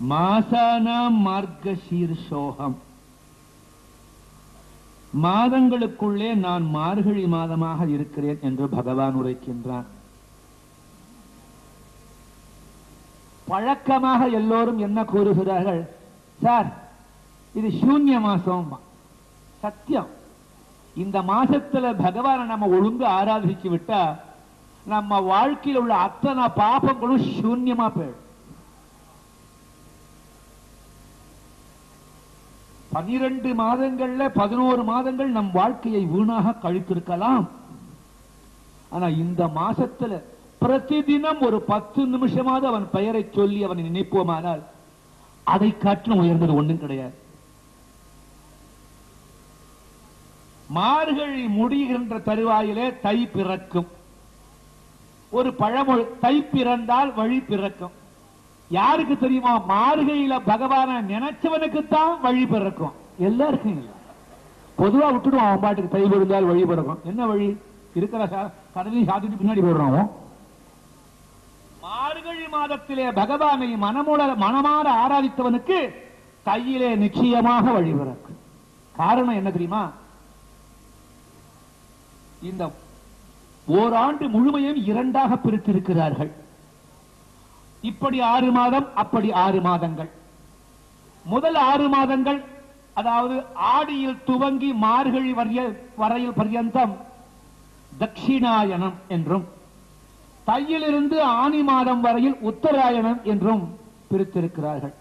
மாசானாம் மார்கசீர்ஷோகம் மாதங்களுக்குள்ளே நான் மார்கழி மாதமாக இருக்கிறேன் என்று பகவான் உரைக்கின்றான் பழக்கமாக எல்லோரும் என்ன கூறுகிறார்கள் சார் இது சூன்ய மாசம் சத்தியம் இந்த மாசத்துல பகவானை நம்ம ஒழுங்கு ஆராதிச்சு விட்டா நம்ம வாழ்க்கையில் உள்ள அத்தனை பாபங்களும் சூன்யமா போயிடும் பனிரெண்டு மாதங்கள்ல பதினோரு மாதங்கள் நம் வாழ்க்கையை வீணாக கழித்திருக்கலாம் ஆனா இந்த மாசத்துல பிரதிதினம் ஒரு பத்து நிமிஷமாவது அவன் பெயரை சொல்லி அவனை நினைப்போமானால் அதை காட்டிலும் உயர்ந்தது ஒண்ணும் கிடையாது மார்கழி முடிகின்ற தருவாயிலே தை பிறக்கும் ஒரு பழமொழி தை பிறந்தால் வழி பிறக்கும் யாருக்கு தெரியுமா மார்கழியில பகவான நினைச்சவனுக்குத்தான் வழி பிறக்கும் எல்லாருக்கும் இல்ல பொதுவா விட்டுடுவான் அவன் பாட்டுக்கு தை பிறந்தால் வழி பிறக்கும் என்ன வழி இருக்கிற கடலையும் சாத்திட்டு பின்னாடி போடுறான் அவன். மார்கழி மாதத்திலே பகவானை மனமுட மனமாற ஆராதித்தவனுக்கு கையிலே நிச்சயமாக வழி பிறக்கும் காரணம் என்ன தெரியுமா இந்த ஓராண்டு முழுமையும் இரண்டாக பிரித்திருக்கிறார்கள் இப்படி ஆறு மாதம் அப்படி ஆறு மாதங்கள் முதல் ஆறு மாதங்கள் அதாவது ஆடியில் துவங்கி மார்கழி வரைய- வரையில் பர்யந்தம் தட்சிணாயனம் என்றும் தையிலிருந்து ஆனி மாதம் வரையில் உத்தராயணம் என்றும் பிரித்திருக்கிறார்கள்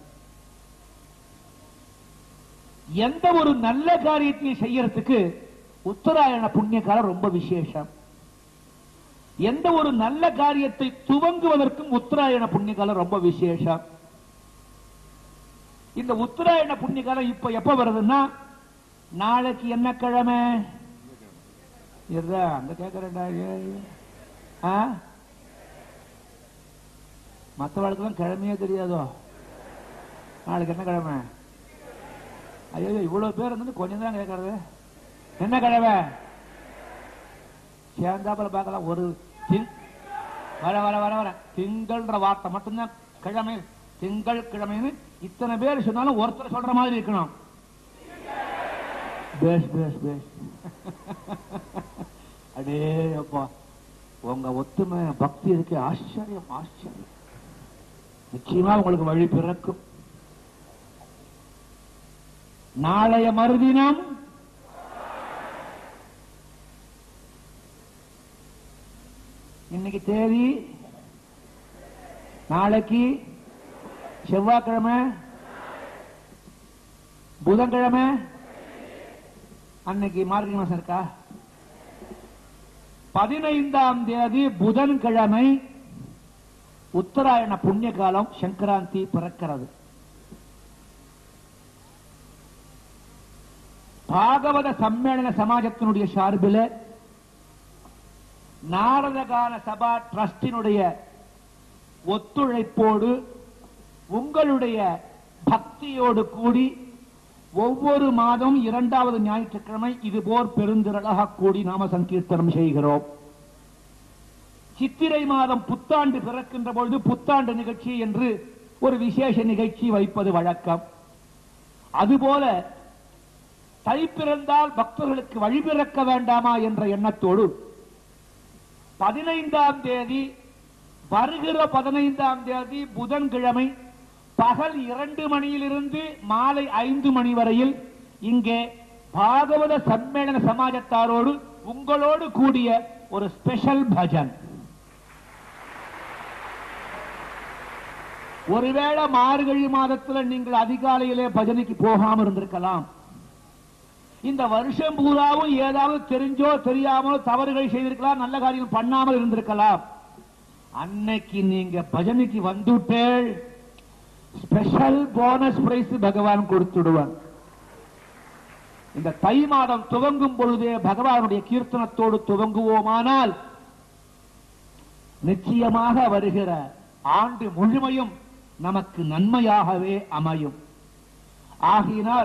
எந்த ஒரு நல்ல காரியத்தையும் செய்யறதுக்கு உத்தராயண புண்ணிய காலம் ரொம்ப விசேஷம் எந்த ஒரு நல்ல காரியத்தை துவங்குவதற்கும் உத்தராயண புண்ணிய காலம் ரொம்ப விசேஷம் இந்த உத்தராயண புண்ணிய காலம் இப்ப எப்ப வருதுன்னா நாளைக்கு என்ன கிழமை இருடா, அங்க கேக்குறேன்டா ஏய். ஆ மற்றவர்களுக்கெல்லாம் கிழமையே தெரியாதோ நாளைக்கு என்ன கிழமை ஐயோ இவ்வளவு பேர் இருந்து கொஞ்சம் தான் கேட்கறது என்ன கிழமை சேர்ந்தாப்புல பார்க்கலாம் ஒரு திங் வர வர வர வர திங்கள்ன்ற வார்த்தை மட்டும்தான் கிழமை திங்கள் கிழமைன்னு இத்தனை பேர் சொன்னாலும் ஒருத்தர் சொல்ற மாதிரி இருக்கணும் பேஸ் பேஸ் பேஸ் அடே அப்பா உங்க ஒத்துமை பக்தி இருக்கு ஆச்சரியம் ஆச்சரியம் நிச்சயமா உங்களுக்கு வழி பிறக்கும் நாளைய மறுதினம் இன்னைக்கு தேதி நாளைக்கு செவ்வாய்க்கிழமை புதன்கிழமை அன்னைக்கு மார்கழி மாசம் இருக்கா பதினைந்தாம் தேதி புதன்கிழமை உத்தராயண புண்ணிய காலம் சங்கராந்தி பிறக்கிறது பாகவத சம்மேளன சமாஜத்தினுடைய சார்பில் நாரதகான சபா டிரஸ்டினுடைய ஒத்துழைப்போடு உங்களுடைய பக்தியோடு கூடி ஒவ்வொரு மாதம் இரண்டாவது ஞாயிற்றுக்கிழமை இதுபோர் பெருந்திரளாக கூடி நாம சங்கீர்த்தனம் செய்கிறோம் சித்திரை மாதம் புத்தாண்டு பிறக்கின்ற பொழுது புத்தாண்டு நிகழ்ச்சி என்று ஒரு விசேஷ நிகழ்ச்சி வைப்பது வழக்கம் அதுபோல தை பிறந்தால் பக்தர்களுக்கு வழி பிறக்க வேண்டாமா என்ற எண்ணத்தோடு பதினைந்தாம் தேதி வருகிற பதினைந்தாம் தேதி புதன்கிழமை பகல் இரண்டு மணியிலிருந்து மாலை ஐந்து மணி வரையில் இங்கே பாகவத சம்மேளன சமாஜத்தாரோடு உங்களோடு கூடிய ஒரு ஸ்பெஷல் பஜன் ஒருவேளை மார்கழி மாதத்துல நீங்கள் அதிகாலையிலே பஜனைக்கு போகாம இருந்திருக்கலாம் இந்த வருஷம் பூராவும் ஏதாவது தெரிஞ்சோ தெரியாமலோ தவறுகள் செய்திருக்கலாம் நல்ல காரியம் பண்ணாமல் இருந்திருக்கலாம் அன்னைக்கு நீங்க பஜனைக்கு வந்துட்டேள் ஸ்பெஷல் போனஸ் பிரைஸ் பகவான் கொடுத்துடுவான் இந்த தை மாதம் துவங்கும் பொழுதே பகவானுடைய கீர்த்தனத்தோடு துவங்குவோமானால் நிச்சயமாக வருகிற ஆண்டு முழுமையும் நமக்கு நன்மையாகவே அமையும் ஆகையினால்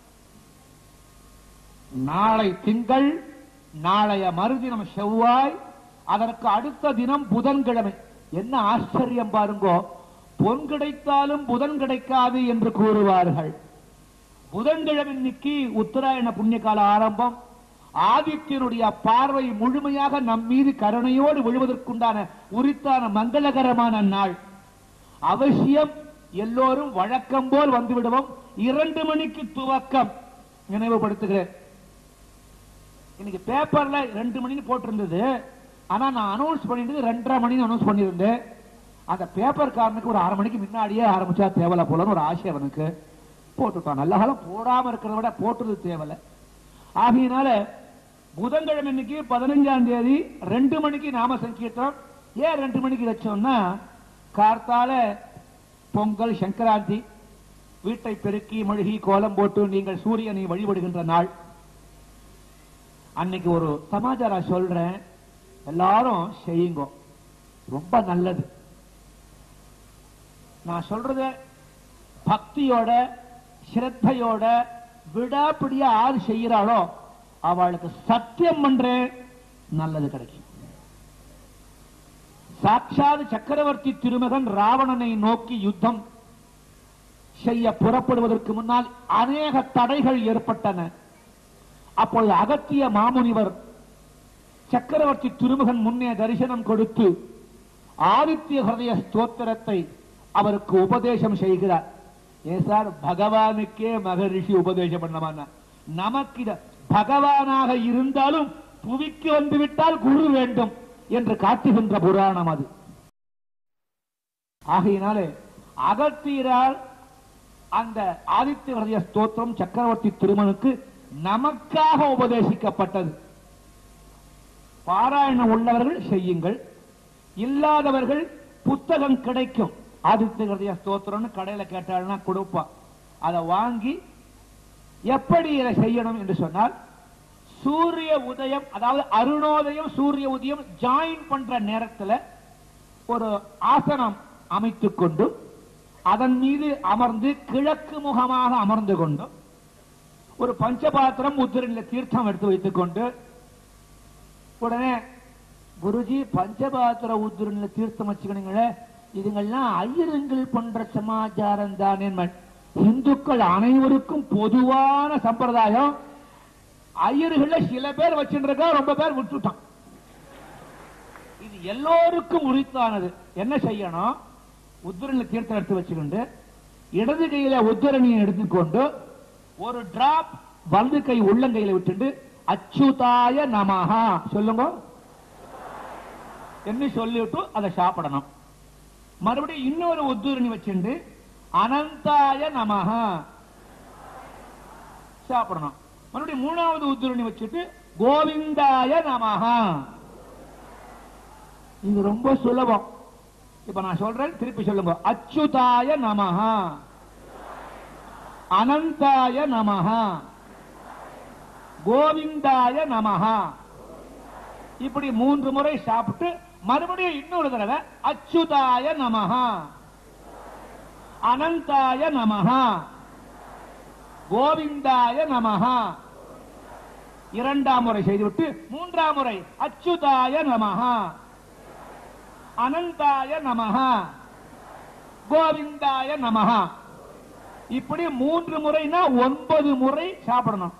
நாளை திங்கள் நாளைய மறுதினம் செவ்வாய் அதற்கு அடுத்த தினம் புதன்கிழமை என்ன ஆச்சரியம் பாருங்கோ பொன் கிடைத்தாலும் புதன் கிடைக்காது என்று கூறுவார்கள் புதன்கிழமைக்கு உத்தராயண புண்ணிய கால ஆரம்பம் ஆதித்யனுடைய பார்வை முழுமையாக நம் மீது கருணையோடு விழுவதற்குண்டான உரித்தான மங்களகரமான நாள் அவசியம் எல்லோரும் வழக்கம் போல் வந்து விடுவோம் இரண்டு மணிக்கு துவக்கம் நினைவுபடுத்துகிறேன் இன்னைக்கு பேப்பர்ல ரெண்டு மணிக்கு போட்டிருந்தது ஆனா நான் அனௌன்ஸ் பண்ணிட்டு ரெண்டரை மணி அனௌன்ஸ் பண்ணியிருந்தேன் அந்த பேப்பர்காரனுக்கு ஒரு அரை மணிக்கு முன்னாடியே ஆரம்பிச்சா தேவல போலன்னு ஒரு ஆசை அவனுக்கு போட்டுட்டான் நல்ல காலம் போடாம இருக்கிறத விட போட்டுறது தேவல ஆகையினால புதன்கிழமை இன்னைக்கு பதினஞ்சாம் தேதி ரெண்டு மணிக்கு நாம சங்கீர்த்தனம் ஏன் ரெண்டு மணிக்கு வச்சோம்னா கார்த்தால பொங்கல் சங்கராந்தி வீட்டை பெருக்கி மழுகி கோலம் போட்டு நீங்கள் சூரியனை வழிபடுகின்ற நாள் அன்னைக்கு ஒரு சமாச்சாரம் சொல்றேன் எல்லாரும் செய்யுங்க ரொம்ப நல்லது நான் சொல்றத பக்தியோட ஸ்ரத்தையோட விடாப்பிடியா யார் செய்யறாளோ அவளுக்கு சத்தியம் பண்றேன் நல்லது கிடைக்கும் சாட்சாத் சக்கரவர்த்தி திருமகன் ராவணனை நோக்கி யுத்தம் செய்ய புறப்படுவதற்கு முன்னால் அநேக தடைகள் ஏற்பட்டன அப்பொழுது அகத்திய மாமுனிவர் சக்கரவர்த்தி திருமகன் முன்னே தரிசனம் கொடுத்து ஆதித்ய ஹிருதய ஸ்தோத்திரத்தை அவருக்கு உபதேசம் செய்கிறார் ஏன் சார் பகவானுக்கே மகரிஷி உபதேசம் பண்ணமானா நமக்கு இத பகவானாக இருந்தாலும் புவிக்கு வந்து விட்டால் குரு வேண்டும் என்று காட்டுகின்ற புராணம் அது ஆகையினாலே அகத்தியரால் அந்த ஆதித்ய ஹிருதய ஸ்தோத்திரம் சக்கரவர்த்தி திருமனுக்கு நமக்காக உபதேசிக்கப்பட்டது பாராயணம் உள்ளவர்கள் செய்யுங்கள் இல்லாதவர்கள் புத்தகம் கிடைக்கும் ஆதித்ய ஹிருதய ஸ்தோத்திரம்னு கடையில கேட்டாள்னா கொடுப்பான் அதை வாங்கி எப்படி இதை செய்யணும் என்று சொன்னால் சூரிய உதயம் அதாவது அருணோதயம் சூரிய உதயம் ஜாயின் பண்ற நேரத்துல ஒரு ஆசனம் அமைத்துக் கொண்டு அதன் மீது அமர்ந்து கிழக்கு முகமாக அமர்ந்து கொண்டு ஒரு பஞ்சபாத்திரம் உத்திரனில் தீர்த்தம் எடுத்து வைத்துக் கொண்டு உடனே குருஜி பஞ்சபாத்திர உத்திரனில் தீர்த்தம் வச்சுக்கணுங்களே இதுங்கெல்லாம் ஐயருங்கள் பண்ற சமாச்சாரம் தானே இந்துக்கள் அனைவருக்கும் பொதுவான சம்பிரதாயம் ஐயர்கள்ல சில பேர் வச்சுருக்கா ரொம்ப பேர் விட்டுட்டான் இது எல்லோருக்கும் உரித்தானது என்ன செய்யணும் உத்திரனில் தீர்த்தம் எடுத்து வச்சுக்கொண்டு இடது கையில உத்திரணியை எடுத்துக்கொண்டு ஒரு டிராப் வலது கை உள்ளங்கையில விட்டுட்டு அச்சுதாய நமஹா சொல்லுங்க என்ன சொல்லிவிட்டு அதை சாப்பிடணும் மறுபடியும் இன்னொரு உத்தூரணி வச்சுண்டு அனந்தாய நமஹா சாப்பிடணும் மறுபடியும் மூணாவது உத்தூரணி வச்சுட்டு கோவிந்தாய நமஹா இது ரொம்ப சுலபம் இப்ப நான் சொல்றேன் திருப்பி சொல்லுங்க அச்சுதாய நமஹா அனந்தாய நமஹா கோவிந்தாய நமஹா இப்படி மூன்று முறை சாப்பிட்டு மறுபடியும் இன்னொரு தடவை அச்சுதாய நமஹா அனந்தாய நமஹா கோவிந்தாய நமஹா இரண்டாம் முறை செய்துவிட்டு மூன்றாம் முறை அச்சுதாய நமஹா அனந்தாய நமஹா கோவிந்தாய நமஹா இப்படி மூன்று முறைனா ஒன்பது முறை சாப்பிடணும்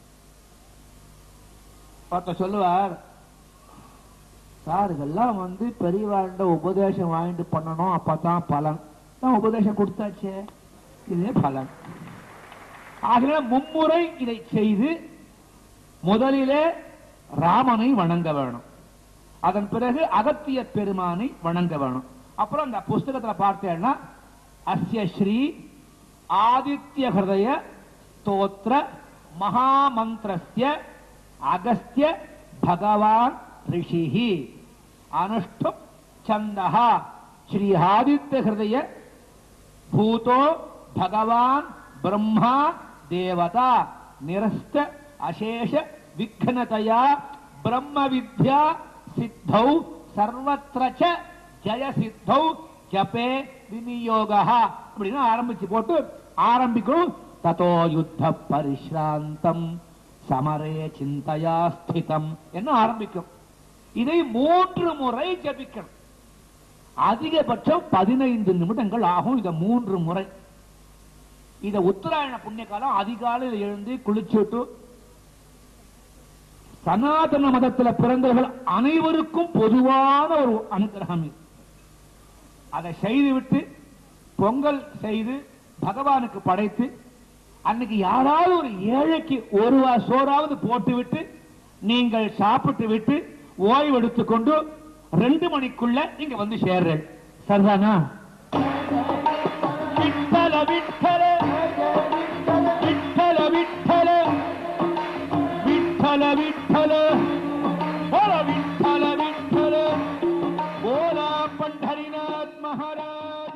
பார்த்த சொல்லுவார் சார் இதெல்லாம் வந்து பெரியவாண்ட உபதேசம் வாங்கிட்டு பண்ணணும் அப்பதான் பலன் நான் உபதேசம் கொடுத்தாச்சே இதே பலன் ஆகவே மும்முறை இதை செய்து முதலிலே ராமனை வணங்க வேணும் அதன் பிறகு அகத்திய பெருமானை வணங்க வேணும் அப்புறம் அந்த புஸ்தகத்துல பார்த்தேன்னா அஸ்ய ஸ்ரீ ஆதித்ய ஹிருதய ஸ்தோத்திர மகாமந்திரஸ்ய அகஸ்திய பகவான் ரிஷிஹி அனுஷ்டும் சந்தஹ ஸ்ரீ ஆதித்ய ஹிருதய பூதோ பகவான் பிரம்மா தேவதா நிரஸ்த அசேஷ விக்னதயா பிரம்ம வித்யா சித்தௌ சர்வத்திர ச ஜய சித்தௌ ஜபே விநியோக அப்படின்னு ஆரம்பிச்சு போட்டு ஆரம்பிக்கணும் ததோ யுத்த பரிஷ்ராந்தம் சமரே சிந்தையா ஸ்திதம் என்ன ஆரம்பிக்கும் இதை மூன்று முறை ஜபிக்கணும் அதிகபட்சம் பதினைந்து நிமிடங்கள் ஆகும் இந்த மூன்று முறை இத உத்தராயண புண்ணிய காலம் அதிகாலையில் எழுந்து குளிச்சுட்டு சனாதன மதத்துல பிறந்தவர்கள் அனைவருக்கும் பொதுவான ஒரு அனுகிரகம் இது அதை செய்துவிட்டு பொங்கல் செய்து பகவானுக்கு படைத்து அன்னைக்கு யாராவது ஒரு ஏழைக்கு ஒரு வா சோறாவது போட்டுவிட்டு நீங்கள் சாப்பிட்டு விட்டு ஓய்வு எடுத்துக்கொண்டு ரெண்டு மணிக்குள்ள இங்க வந்து சேர்றேன் சரிதானா விட்டல விட்டல விட்டல விட்டல விட்டல விட்டல போல விட்டல விட்டல போலா பண்டரிநாத் மகாராஜ்